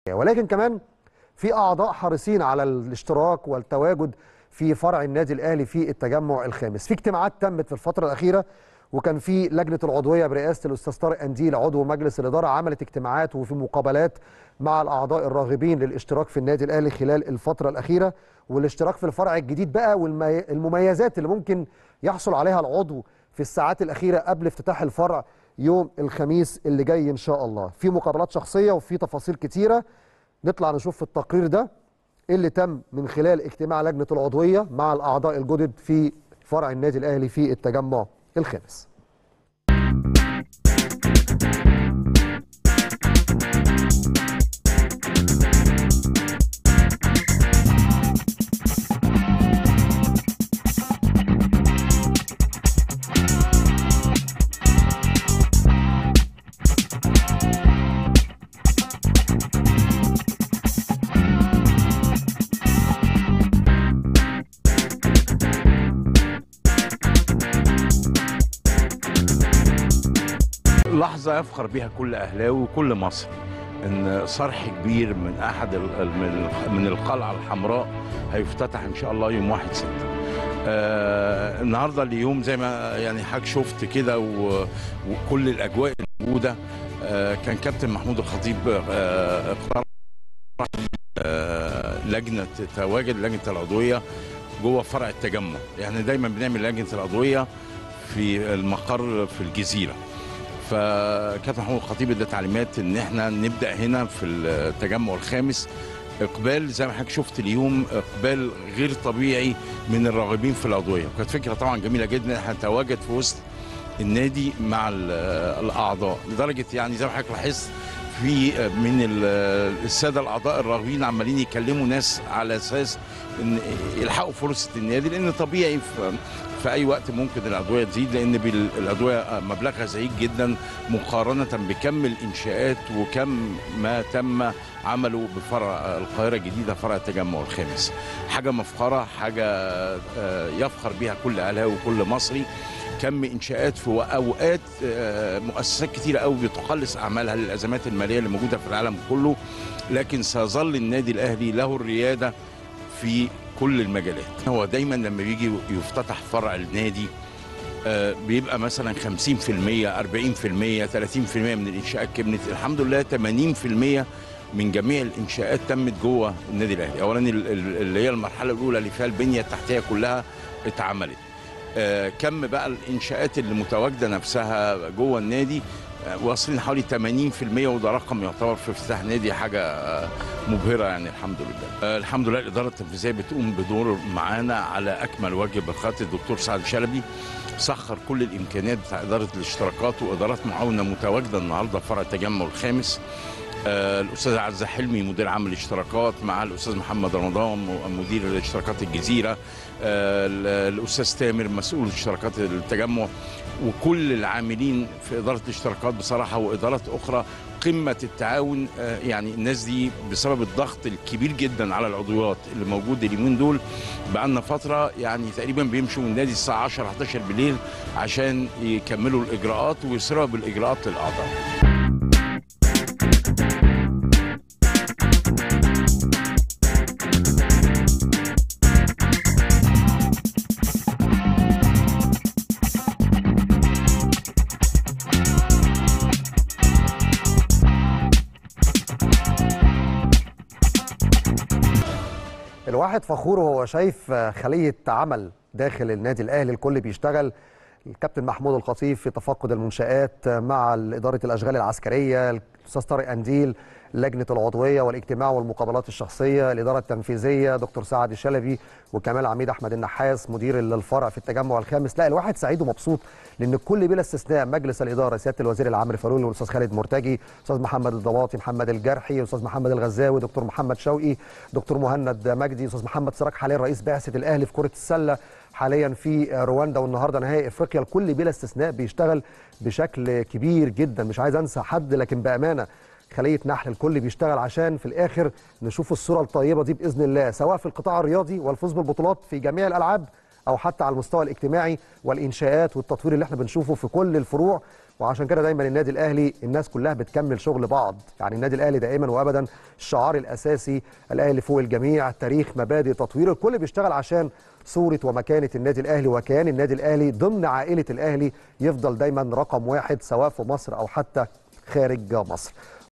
ولكن كمان في اعضاء حريصين على الاشتراك والتواجد في فرع النادي الاهلي في التجمع الخامس في اجتماعات تمت في الفتره الاخيره وكان في لجنه العضويه برئاسه الاستاذ طارق انديل عضو مجلس الاداره عملت اجتماعات وفي مقابلات مع الاعضاء الراغبين للاشتراك في النادي الاهلي خلال الفتره الاخيره والاشتراك في الفرع الجديد بقى والمميزات اللي ممكن يحصل عليها العضو في الساعات الاخيره قبل افتتاح الفرع يوم الخميس اللي جاي ان شاء الله في مقابلات شخصيه وفي تفاصيل كتيره نطلع نشوف في التقرير ده إيه اللي تم من خلال اجتماع لجنه العضويه مع الاعضاء الجدد في فرع النادي الاهلي في التجمع الخامس لحظة يفخر بها كل أهلاوي وكل مصري إن صرح كبير من أحد ال- من من القلعة الحمراء هيفتتح إن شاء الله يوم 1 6 آه النهارده اليوم زي ما يعني حضرتك شفت كده و- وكل الأجواء الموجودة آه كان كابتن محمود الخطيب آه اقترح آه لجنة تواجد لجنة العضوية جوه فرع التجمع يعني دايما بنعمل لجنة العضوية في المقر في الجزيرة فكابتن محمود الخطيب ادى تعليمات ان احنا نبدا هنا في التجمع الخامس اقبال زي ما حضرتك شفت اليوم اقبال غير طبيعي من الراغبين في العضويه وكانت فكره طبعا جميله جدا احنا نتواجد في وسط النادي مع ال- الاعضاء لدرجه يعني زي ما حضرتك لاحظت في من ال- الساده الاعضاء الراغبين عمالين يكلموا ناس على اساس ان يلحقوا فرصه النادي لان طبيعي في في اي وقت ممكن الادويه تزيد لان بال- الادويه مبلغها زهيد جدا مقارنه بكم الانشاءات وكم ما تم عمله بفرع القاهره الجديده فرع التجمع الخامس حاجه مفخره حاجه آه، يفخر بها كل اهلاوي وكل مصري كم انشاءات في اوقات آه، مؤسسات كتيره قوي بتقلص اعمالها للازمات الماليه اللي موجوده في العالم كله لكن سيظل النادي الاهلي له الرياده في كل المجالات هو دايما لما بيجي يفتتح فرع النادي آه، بيبقى مثلا 50% 40% 30% من الانشاءات كملت الحمد لله 80% من جميع الانشاءات تمت جوه النادي الاهلي اولا ال- ال- اللي هي المرحله الاولى اللي فيها البنيه التحتيه كلها اتعملت آه، كم بقى الانشاءات اللي متواجده نفسها جوه النادي آه، واصلين حوالي 80% وده رقم يعتبر في افتتاح نادي حاجه آه، مبهره يعني الحمد لله. آه، الحمد لله الاداره التنفيذيه بتقوم بدور معانا على اكمل وجه بقياده الدكتور سعد شلبي سخر كل الامكانيات بتاع اداره الاشتراكات وادارات معاونه متواجده النهارده في فرع التجمع الخامس. آه، الاستاذ عزه حلمي مدير عام الاشتراكات مع الاستاذ محمد رمضان م- مدير اشتراكات الجزيره آه، ال- الاستاذ تامر مسؤول اشتراكات التجمع وكل العاملين في اداره الاشتراكات بصراحه وادارات اخرى قمه التعاون آه، يعني الناس دي بسبب الضغط الكبير جدا على العضويات اللي موجود اليومين دول بقالنا فتره يعني تقريبا بيمشوا من النادي الساعه 10 11 بالليل عشان يكملوا الاجراءات ويسرعوا بالاجراءات للاعضاء الواحد فخور وهو شايف خلية عمل داخل النادي الأهلي الكل بيشتغل الكابتن محمود الخطيب في تفقد المنشآت مع إدارة الأشغال العسكرية الأستاذ طارق أنديل لجنة العضوية والاجتماع والمقابلات الشخصية الإدارة التنفيذية دكتور سعد الشلبي وكمال عميد أحمد النحاس مدير الفرع في التجمع الخامس لا الواحد سعيد ومبسوط لأن الكل بلا استثناء مجلس الإدارة سيادة الوزير العام فاروق والأستاذ خالد مرتجي أستاذ محمد الضواطي محمد الجرحي أستاذ محمد الغزاوي دكتور محمد شوقي دكتور مهند مجدي أستاذ محمد سراج حاليا رئيس بعثة الأهلي في كرة السلة حاليا في رواندا والنهارده نهائي افريقيا الكل بلا استثناء بيشتغل بشكل كبير جدا مش عايز انسى حد لكن بامانه خليه نحل الكل بيشتغل عشان في الاخر نشوف الصوره الطيبه دي باذن الله سواء في القطاع الرياضي والفوز بالبطولات في جميع الالعاب او حتى على المستوى الاجتماعي والانشاءات والتطوير اللي احنا بنشوفه في كل الفروع وعشان كده دايما النادي الاهلي الناس كلها بتكمل شغل بعض يعني النادي الاهلي دائما وابدا الشعار الاساسي الاهلي فوق الجميع تاريخ مبادئ تطوير الكل بيشتغل عشان صوره ومكانه النادي الاهلي وكيان النادي الاهلي ضمن عائله الاهلي يفضل دايما رقم واحد سواء في مصر او حتى خارج مصر